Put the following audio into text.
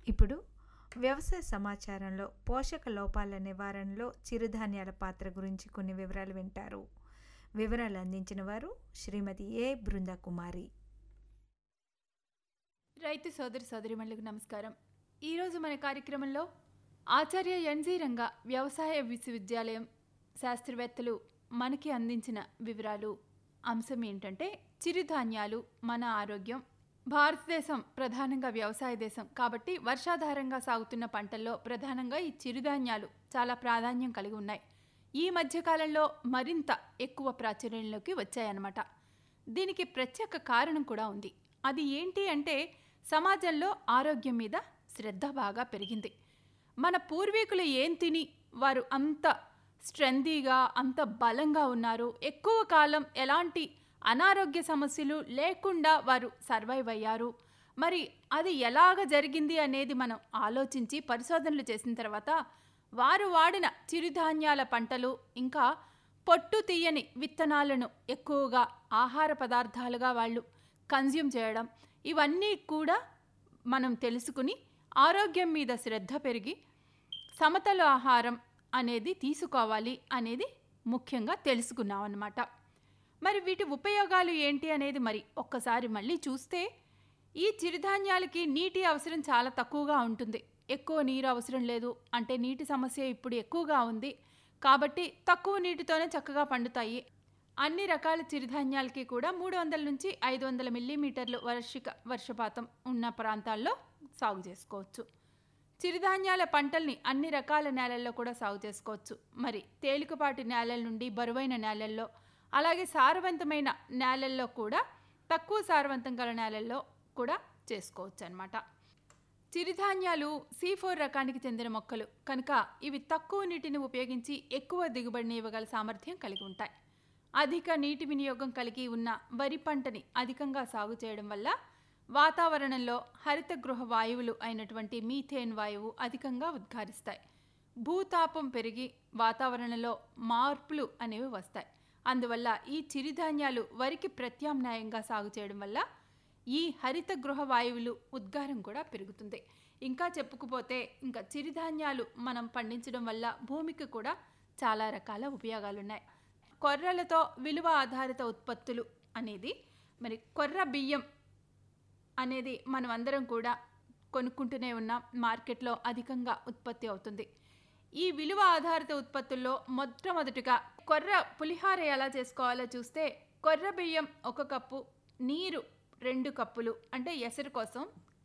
ఇప్పుడు వ్యవసాయ సమాచారంలో పోషక లోపాల నివారణలో చిరుధాన్యాల పాత్ర గురించి కొన్ని వివరాలు వింటారు వివరాలు అందించిన వారు శ్రీమతి ఏ బృందకుమారి రైతు సోదరి సోదరిమణులకు నమస్కారం ఈరోజు మన కార్యక్రమంలో ఆచార్య ఎన్జీ రంగ వ్యవసాయ విశ్వవిద్యాలయం శాస్త్రవేత్తలు మనకి అందించిన వివరాలు అంశం ఏంటంటే చిరుధాన్యాలు మన ఆరోగ్యం భారతదేశం ప్రధానంగా వ్యవసాయ దేశం కాబట్టి వర్షాధారంగా సాగుతున్న పంటల్లో ప్రధానంగా ఈ చిరుధాన్యాలు చాలా ప్రాధాన్యం కలిగి ఉన్నాయి ఈ మధ్యకాలంలో మరింత ఎక్కువ ప్రాచుర్యంలోకి వచ్చాయన్నమాట దీనికి ప్రత్యేక కారణం కూడా ఉంది అది ఏంటి అంటే సమాజంలో ఆరోగ్యం మీద శ్రద్ధ బాగా పెరిగింది మన పూర్వీకులు ఏం తిని వారు అంత స్ట్రెందీగా అంత బలంగా ఉన్నారు ఎక్కువ కాలం ఎలాంటి అనారోగ్య సమస్యలు లేకుండా వారు సర్వైవ్ అయ్యారు మరి అది ఎలాగ జరిగింది అనేది మనం ఆలోచించి పరిశోధనలు చేసిన తర్వాత వారు వాడిన చిరుధాన్యాల పంటలు ఇంకా పొట్టు తీయని విత్తనాలను ఎక్కువగా ఆహార పదార్థాలుగా వాళ్ళు కన్జ్యూమ్ చేయడం ఇవన్నీ కూడా మనం తెలుసుకుని ఆరోగ్యం మీద శ్రద్ధ పెరిగి సమతల ఆహారం అనేది తీసుకోవాలి అనేది ముఖ్యంగా తెలుసుకున్నాం అన్నమాట మరి వీటి ఉపయోగాలు ఏంటి అనేది మరి ఒక్కసారి మళ్ళీ చూస్తే ఈ చిరుధాన్యాలకి నీటి అవసరం చాలా తక్కువగా ఉంటుంది ఎక్కువ నీరు అవసరం లేదు అంటే నీటి సమస్య ఇప్పుడు ఎక్కువగా ఉంది కాబట్టి తక్కువ నీటితోనే చక్కగా పండుతాయి అన్ని రకాల చిరుధాన్యాలకి కూడా మూడు వందల నుంచి ఐదు వందల మిల్లీమీటర్లు వార్షిక వర్షపాతం ఉన్న ప్రాంతాల్లో సాగు చేసుకోవచ్చు చిరుధాన్యాల పంటల్ని అన్ని రకాల నేలల్లో కూడా సాగు చేసుకోవచ్చు మరి తేలికపాటి నేలల నుండి బరువైన నేలల్లో అలాగే సారవంతమైన నేలల్లో కూడా తక్కువ సారవంతం గల నేలల్లో కూడా చేసుకోవచ్చు అనమాట చిరుధాన్యాలు సి ఫోర్ రకానికి చెందిన మొక్కలు కనుక ఇవి తక్కువ నీటిని ఉపయోగించి ఎక్కువ దిగుబడిని ఇవ్వగల సామర్థ్యం కలిగి ఉంటాయి అధిక నీటి వినియోగం కలిగి ఉన్న వరి పంటని అధికంగా సాగు చేయడం వల్ల వాతావరణంలో హరిత గృహ వాయువులు అయినటువంటి మీథేన్ వాయువు అధికంగా ఉద్గారిస్తాయి భూతాపం పెరిగి వాతావరణంలో మార్పులు అనేవి వస్తాయి అందువల్ల ఈ చిరుధాన్యాలు వరికి ప్రత్యామ్నాయంగా సాగు చేయడం వల్ల ఈ హరిత గృహ వాయువులు ఉద్గారం కూడా పెరుగుతుంది ఇంకా చెప్పుకుపోతే ఇంకా చిరుధాన్యాలు మనం పండించడం వల్ల భూమికి కూడా చాలా రకాల ఉపయోగాలు ఉన్నాయి కొర్రలతో విలువ ఆధారిత ఉత్పత్తులు అనేది మరి కొర్ర బియ్యం అనేది మనం అందరం కూడా కొనుక్కుంటూనే ఉన్నాం మార్కెట్లో అధికంగా ఉత్పత్తి అవుతుంది ఈ విలువ ఆధారిత ఉత్పత్తుల్లో మొట్టమొదటిగా కొర్ర పులిహార ఎలా చేసుకోవాలో చూస్తే కొర్ర బియ్యం ఒక కప్పు నీరు రెండు కప్పులు అంటే ఎసరు కోసం